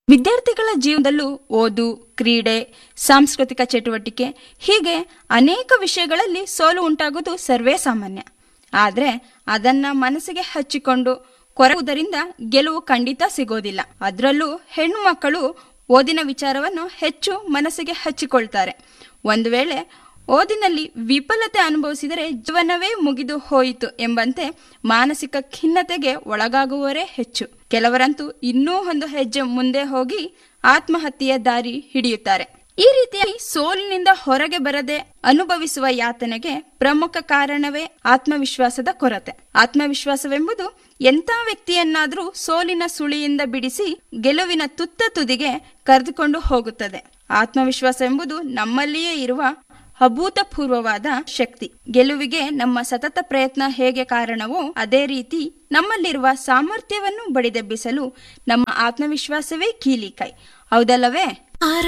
ವಿದ್ಯಾರ್ಥಿಗಳ ಜೀವನದಲ್ಲೂ ಓದು ಕ್ರೀಡೆ ಸಾಂಸ್ಕೃತಿಕ ಚಟುವಟಿಕೆ ಹೀಗೆ ಅನೇಕ ವಿಷಯಗಳಲ್ಲಿ ಸೋಲು ಉಂಟಾಗುವುದು ಸರ್ವೇ ಸಾಮಾನ್ಯ ಆದರೆ ಅದನ್ನ ಮನಸ್ಸಿಗೆ ಹಚ್ಚಿಕೊಂಡು ಕೊರಗುವುದರಿಂದ ಗೆಲುವು ಖಂಡಿತ ಸಿಗೋದಿಲ್ಲ ಅದರಲ್ಲೂ ಹೆಣ್ಣು ಮಕ್ಕಳು ಓದಿನ ವಿಚಾರವನ್ನು ಹೆಚ್ಚು ಮನಸ್ಸಿಗೆ ಹಚ್ಚಿಕೊಳ್ತಾರೆ ಒಂದು ವೇಳೆ ಓದಿನಲ್ಲಿ ವಿಫಲತೆ ಅನುಭವಿಸಿದರೆ ಜೀವನವೇ ಮುಗಿದು ಹೋಯಿತು ಎಂಬಂತೆ ಮಾನಸಿಕ ಖಿನ್ನತೆಗೆ ಒಳಗಾಗುವವರೇ ಹೆಚ್ಚು ಕೆಲವರಂತೂ ಇನ್ನೂ ಒಂದು ಹೆಜ್ಜೆ ಮುಂದೆ ಹೋಗಿ ಆತ್ಮಹತ್ಯೆಯ ದಾರಿ ಹಿಡಿಯುತ್ತಾರೆ ಈ ರೀತಿಯಾಗಿ ಸೋಲಿನಿಂದ ಹೊರಗೆ ಬರದೆ ಅನುಭವಿಸುವ ಯಾತನೆಗೆ ಪ್ರಮುಖ ಕಾರಣವೇ ಆತ್ಮವಿಶ್ವಾಸದ ಕೊರತೆ ಆತ್ಮವಿಶ್ವಾಸವೆಂಬುದು ಎಂಥ ವ್ಯಕ್ತಿಯನ್ನಾದರೂ ಸೋಲಿನ ಸುಳಿಯಿಂದ ಬಿಡಿಸಿ ಗೆಲುವಿನ ತುತ್ತ ತುದಿಗೆ ಕರೆದುಕೊಂಡು ಹೋಗುತ್ತದೆ ಆತ್ಮವಿಶ್ವಾಸ ಎಂಬುದು ನಮ್ಮಲ್ಲಿಯೇ ಇರುವ ಅಭೂತಪೂರ್ವವಾದ ಶಕ್ತಿ ಗೆಲುವಿಗೆ ನಮ್ಮ ಸತತ ಪ್ರಯತ್ನ ಹೇಗೆ ಕಾರಣವೋ ಅದೇ ರೀತಿ ನಮ್ಮಲ್ಲಿರುವ ಸಾಮರ್ಥ್ಯವನ್ನು ಬಡಿದೆಬ್ಬಿಸಲು ನಮ್ಮ ಆತ್ಮವಿಶ್ವಾಸವೇ ಕೀಲಿಕೈ ಹೌದಲ್ಲವೇ